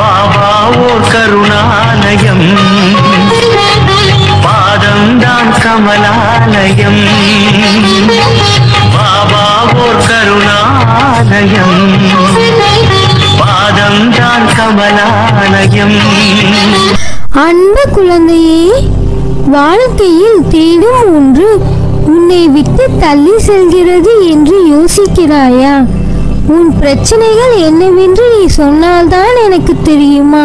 பாபா ஓர் கருணாலயம் பாதம்தான் கமலாலயம் பாபா ஓர் கருணாலயம் பாதம்தான் கமலாலயம் அன்பு குழந்தையே வாழ்க்கையில் தேடும் ஒன்று உன்னை விட்டு தள்ளி செல்கிறது என்று யோசிக்கிறாயா உன் பிரச்சனைகள் என்னவென்று நீ சொன்னால்தான் எனக்கு தெரியுமா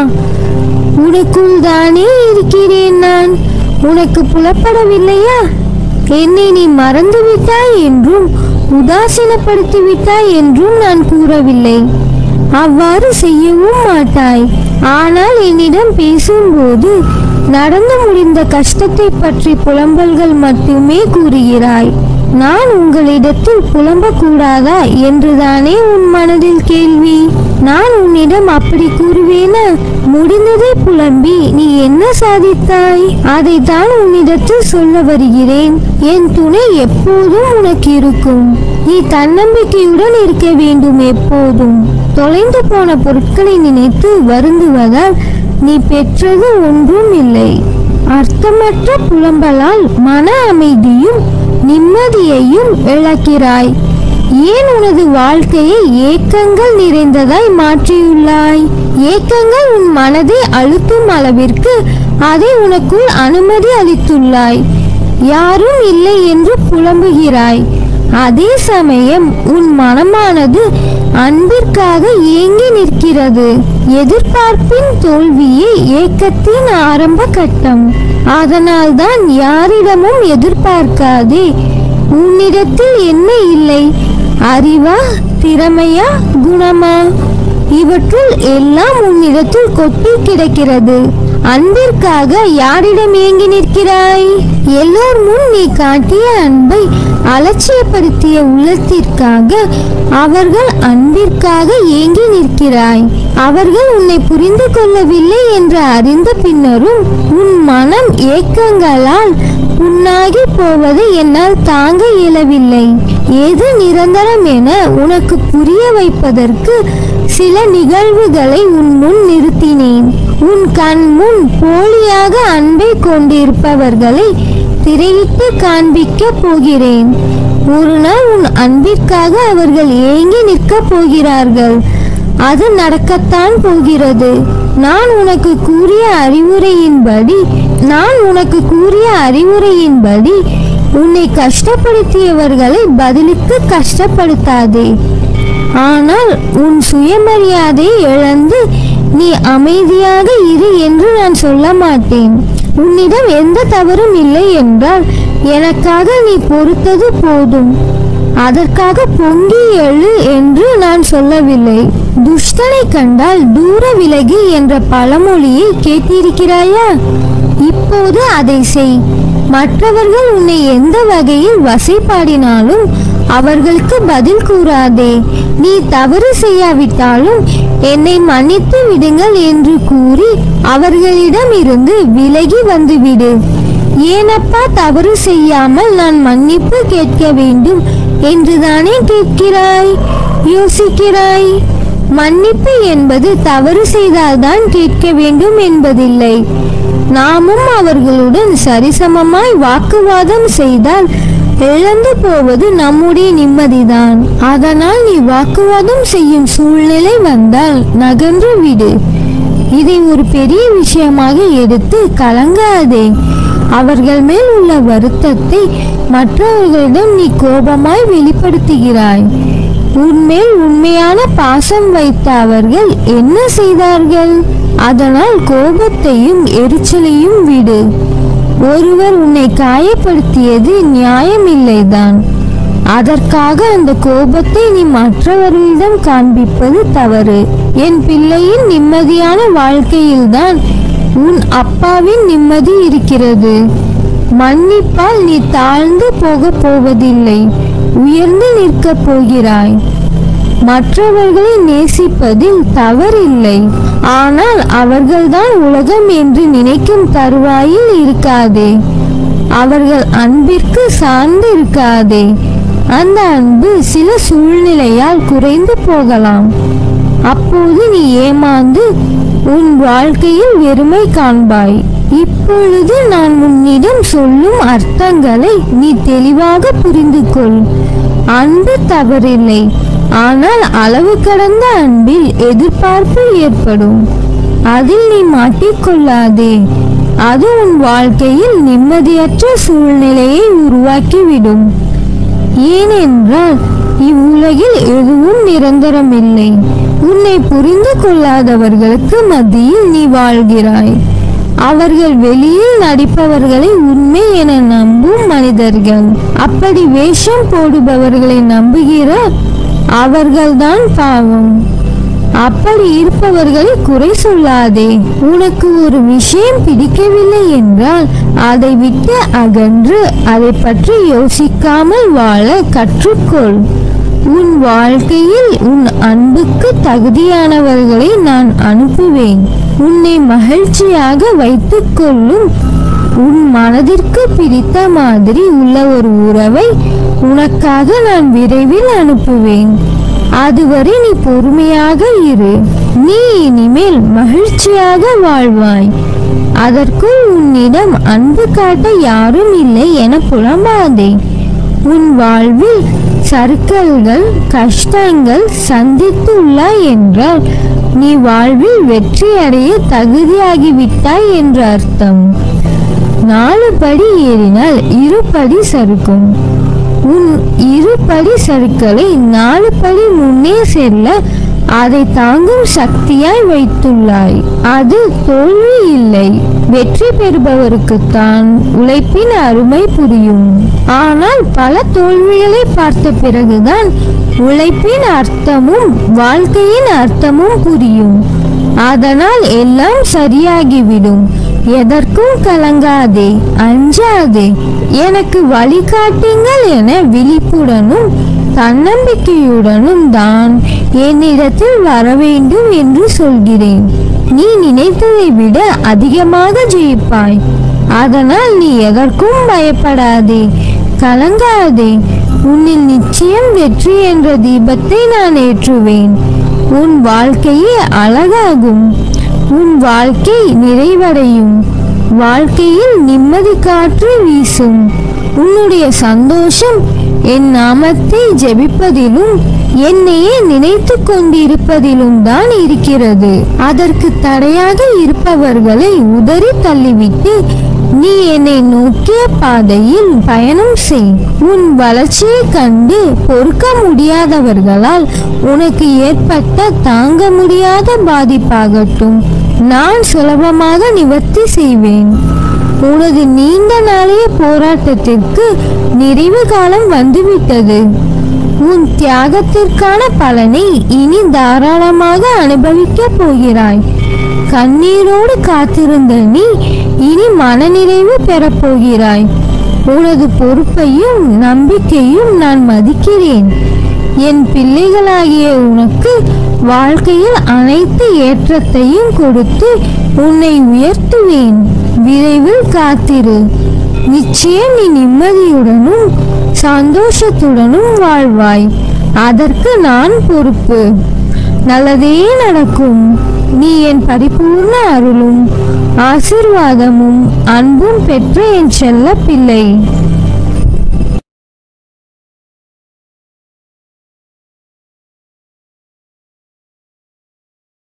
உனக்குள் தானே இருக்கிறேன் நான் உனக்கு புலப்படவில்லையா என்னை நீ மறந்து விட்டாய் என்றும் உதாசீனப்படுத்தி விட்டாய் என்றும் நான் கூறவில்லை அவ்வாறு செய்யவும் மாட்டாய் ஆனால் என்னிடம் பேசும்போது நடந்து முடிந்த கஷ்டத்தை பற்றி புலம்பல்கள் மட்டுமே கூறுகிறாய் நான் உங்களிடத்தில் புலம்பக்கூடாதா என்றுதானே உன் மனதில் கேள்வி நான் உன்னிடம் அப்படி கூறுவேனா முடிந்ததை புலம்பி நீ என்ன சாதித்தாய் அதைத்தான் உன்னிடத்தில் சொல்ல வருகிறேன் என் துணை எப்போதும் உனக்கு இருக்கும் நீ தன்னம்பிக்கையுடன் இருக்க வேண்டும் எப்போதும் தொலைந்து போன பொருட்களை நினைத்து வருந்துவதால் நீ பெற்றது ஒன்றும் இல்லை அர்த்தமற்ற புலம்பலால் மன அமைதியும் நிம்மதியையும் இழக்கிறாய் ஏன் உனது வாழ்க்கையை ஏக்கங்கள் நிறைந்ததாய் மாற்றியுள்ளாய் ஏக்கங்கள் உன் மனதை அழுத்தும் அளவிற்கு அதை உனக்குள் அனுமதி அளித்துள்ளாய் யாரும் இல்லை என்று புலம்புகிறாய் அதே சமயம் உன் மனமானது அன்பிற்காக ஏங்கி நிற்கிறது எதிர்பார்ப்பின் தோல்வியே ஏக்கத்தின் ஆரம்ப கட்டம் அதனால்தான் யாரிடமும் எதிர்பார்க்காதே உன்னிடத்தில் என்ன இல்லை அறிவா திறமையா குணமா இவற்றுள் எல்லாம் உன்னிடத்தில் கொட்டி கிடக்கிறது அன்பிற்காக யாரிடம் ஏங்கி நிற்கிறாய் எல்லோர் முன் நீ காட்டிய அன்பை அலட்சியப்படுத்திய உள்ளத்திற்காக அவர்கள் அன்பிற்காக ஏங்கி நிற்கிறாய் அவர்கள் உன்னை புரிந்து கொள்ளவில்லை என்று அறிந்த பின்னரும் உன் மனம் ஏக்கங்களால் புண்ணாகி போவதை என்னால் தாங்க இயலவில்லை எது நிரந்தரம் என உனக்கு புரிய வைப்பதற்கு சில நிகழ்வுகளை உன் முன் நிறுத்தினேன் உன் கண் முன் போலியாக அன்பை கொண்டிருப்பவர்களை திரையிட்டு காண்பிக்க போகிறேன் ஒரு நாள் உன் அன்பிற்காக அவர்கள் ஏங்கி நிற்கப் போகிறார்கள் அது நடக்கத்தான் போகிறது நான் உனக்கு கூறிய அறிவுரையின்படி நான் உனக்கு கூறிய அறிவுரையின்படி உன்னை கஷ்டப்படுத்தியவர்களை பதிலுக்கு கஷ்டப்படுத்தாதே ஆனால் உன் சுயமரியாதை இழந்து நீ அமைதியாக இரு என்று நான் சொல்ல மாட்டேன் உன்னிடம் எந்த தவறும் இல்லை என்றால் எனக்காக நீ பொறுத்தது போதும் அதற்காக பொங்கி எழு என்று நான் சொல்லவில்லை துஷ்டனை கண்டால் தூர விலகி என்ற பழமொழியை கேட்டிருக்கிறாயா இப்போது அதை செய் மற்றவர்கள் உன்னை எந்த வகையில் வசைப்பாடினாலும் அவர்களுக்கு பதில் கூறாதே நீ தவறு செய்யாவிட்டாலும் என்னை மன்னித்து விடுங்கள் என்று கூறி அவர்களிடம் இருந்து விலகி வந்துவிடு ஏனப்பா தவறு செய்யாமல் நான் மன்னிப்பு கேட்க வேண்டும் என்றுதானே கேட்கிறாய் யோசிக்கிறாய் மன்னிப்பு என்பது தவறு செய்தால்தான் கேட்க வேண்டும் என்பதில்லை நாமும் அவர்களுடன் சரிசமமாய் வாக்குவாதம் செய்தால் இழந்து போவது நம்முடைய நிம்மதிதான் அதனால் நீ வாக்குவாதம் செய்யும் சூழ்நிலை வந்தால் நகன்று விடு இதை ஒரு பெரிய விஷயமாக எடுத்து கலங்காதே அவர்கள் மேல் உள்ள வருத்தத்தை மற்றவர்களிடம் நீ கோபமாய் வெளிப்படுத்துகிறாய் உன்மேல் உண்மையான பாசம் வைத்த அவர்கள் என்ன செய்தார்கள் அதனால் கோபத்தையும் எரிச்சலையும் விடு ஒருவர் உன்னை காயப்படுத்தியது நியாயமில்லைதான் அதற்காக அந்த கோபத்தை நீ மற்றவர்களிடம் காண்பிப்பது தவறு என் பிள்ளையின் நிம்மதியான வாழ்க்கையில்தான் உன் அப்பாவின் நிம்மதி இருக்கிறது மன்னிப்பால் நீ தாழ்ந்து போகப் போவதில்லை உயர்ந்து நிற்கப் போகிறாய் மற்றவர்களை நேசிப்பதில் தவறில்லை ஆனால் அவர்கள்தான் உலகம் என்று நினைக்கும் தருவாயில் இருக்காதே அவர்கள் அன்பிற்கு சார்ந்து இருக்காதே அந்த அன்பு சில சூழ்நிலையால் குறைந்து போகலாம் அப்போது நீ ஏமாந்து உன் வாழ்க்கையில் வெறுமை காண்பாய் இப்பொழுது நான் உன்னிடம் சொல்லும் அர்த்தங்களை நீ தெளிவாக புரிந்து கொள் அன்பு தவறில்லை ஆனால் அளவு கடந்த அன்பில் எதிர்பார்ப்பு ஏற்படும் அதில் நீ மாட்டிக்கொள்ளாதே அது உன் வாழ்க்கையில் நிம்மதியற்ற சூழ்நிலையை உருவாக்கிவிடும் ஏனென்றால் இவ்வுலகில் எதுவும் நிரந்தரமில்லை உன்னை புரிந்து கொள்ளாதவர்களுக்கு மத்தியில் நீ வாழ்கிறாய் அவர்கள் வெளியில் நடிப்பவர்களை உண்மை என நம்பும் மனிதர்கள் அப்படி வேஷம் போடுபவர்களை நம்புகிற அவர்கள்தான் பாவம் அப்படி இருப்பவர்களை குறை சொல்லாதே உனக்கு ஒரு விஷயம் பிடிக்கவில்லை என்றால் அதை விட்டு அகன்று அதை பற்றி யோசிக்காமல் வாழ கற்றுக்கொள் உன் வாழ்க்கையில் உன் அன்புக்கு தகுதியானவர்களை நான் அனுப்புவேன் உன்னை மகிழ்ச்சியாக வைத்துக் கொள்ளும் உன் மனதிற்கு பிடித்த மாதிரி உள்ள ஒரு உறவை உனக்காக நான் விரைவில் அனுப்புவேன் அதுவரை நீ பொறுமையாக இரு நீ இனிமேல் மகிழ்ச்சியாக வாழ்வாய் அதற்குள் உன்னிடம் அன்பு காட்ட யாரும் இல்லை என புலம்பாதே உன் வாழ்வில் சறுக்கல்கள் கஷ்டங்கள் சந்தித்துள்ளாய் என்றால் நீ வாழ்வில் வெற்றி அடைய தகுதியாகிவிட்டாய் என்று அர்த்தம் நாலு படி ஏறினால் இரு படி சறுக்கும் உன் இரு படி சறுக்களை நாலு படி முன்னே செல்ல அதை தாங்கும் சக்தியாய் வைத்துள்ளாய் அது தோல்வி இல்லை வெற்றி பெறுபவருக்குத்தான் உழைப்பின் அருமை புரியும் ஆனால் பல தோல்விகளை பார்த்த பிறகுதான் உழைப்பின் அர்த்தமும் வாழ்க்கையின் அர்த்தமும் புரியும் அதனால் எல்லாம் சரியாகிவிடும் எதற்கும் கலங்காதே அஞ்சாதே எனக்கு வழிகாட்டுங்கள் என விழிப்புடனும் தன்னம்பிக்கையுடனும் தான் என்னிடத்தில் வர வேண்டும் என்று சொல்கிறேன் நீ நினைத்ததை விட அதிகமாக ஜெயிப்பாய் அதனால் நீ எதற்கும் பயப்படாதே கலங்காதே உன்னில் நிச்சயம் வெற்றி என்ற தீபத்தை நான் ஏற்றுவேன் உன் வாழ்க்கையே அழகாகும் உன் வாழ்க்கை நிறைவடையும் வாழ்க்கையில் நிம்மதி காற்று வீசும் உன்னுடைய சந்தோஷம் என் நாமத்தை ஜெபிப்பதிலும் என்னையே நினைத்து கொண்டிருப்பதிலும் தான் இருக்கிறது அதற்கு தடையாக இருப்பவர்களை உதறி தள்ளிவிட்டு நீ என்னை நோக்கிய பாதையில் பயணம் செய் உன் வளர்ச்சியை கண்டு பொறுக்க முடியாதவர்களால் உனக்கு ஏற்பட்ட தாங்க முடியாத பாதிப்பாகட்டும் நான் சுலபமாக நிவர்த்தி செய்வேன் உனது நீண்ட நாளைய போராட்டத்திற்கு நிறைவு காலம் வந்துவிட்டது உன் தியாகத்திற்கான பலனை இனி தாராளமாக அனுபவிக்கப் போகிறாய் கண்ணீரோடு காத்திருந்த நீ இனி மனநிறைவு பெறப் போகிறாய் உனது பொறுப்பையும் நம்பிக்கையும் நான் மதிக்கிறேன் என் பிள்ளைகளாகிய உனக்கு வாழ்க்கையில் அனைத்து ஏற்றத்தையும் கொடுத்து உன்னை உயர்த்துவேன் விரைவில் காத்திரு நிச்சயம் நீ நிம்மதியுடனும் சந்தோஷத்துடனும் வாழ்வாய் அதற்கு நான் பொறுப்பு நல்லதே நடக்கும் நீ என் பரிபூர்ண அருளும் ஆசிர்வாதமும் அன்பும் பெற்ற என் செல்ல பிள்ளை